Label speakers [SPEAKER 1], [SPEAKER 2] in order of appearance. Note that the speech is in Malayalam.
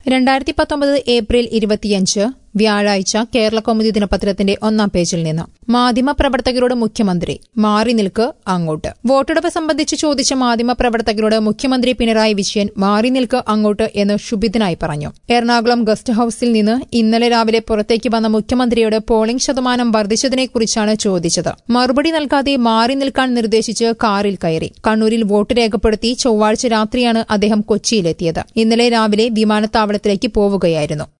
[SPEAKER 1] രണ്ടായിരത്തി പത്തൊമ്പത് ഏപ്രിൽ ഇരുപത്തിയഞ്ച് വ്യാഴാഴ്ച കേരള കൗമുദി ദിനപത്രത്തിന്റെ ഒന്നാം പേജിൽ നിന്ന് മാധ്യമപ്രവർത്തകരോട് മുഖ്യമന്ത്രി മാറി നിൽക്ക് അങ്ങോട്ട് വോട്ടെടുപ്പ് സംബന്ധിച്ച് ചോദിച്ച മാധ്യമപ്രവർത്തകരോട് മുഖ്യമന്ത്രി പിണറായി വിജയൻ മാറി നിൽക്ക് അങ്ങോട്ട് എന്ന് ക്ഷുഭിതനായി പറഞ്ഞു എറണാകുളം ഗസ്റ്റ് ഹൌസിൽ നിന്ന് ഇന്നലെ രാവിലെ പുറത്തേക്ക് വന്ന മുഖ്യമന്ത്രിയോട് പോളിംഗ് ശതമാനം വർദ്ധിച്ചതിനെക്കുറിച്ചാണ് ചോദിച്ചത് മറുപടി നൽകാതെ മാറി നിൽക്കാൻ നിർദ്ദേശിച്ച് കാറിൽ കയറി കണ്ണൂരിൽ വോട്ട് രേഖപ്പെടുത്തി ചൊവ്വാഴ്ച രാത്രിയാണ് അദ്ദേഹം കൊച്ചിയിലെത്തിയത് ഇന്നലെ രാവിലെ വിമാനത്താവളത്തിലേക്ക് പോവുകയായിരുന്നു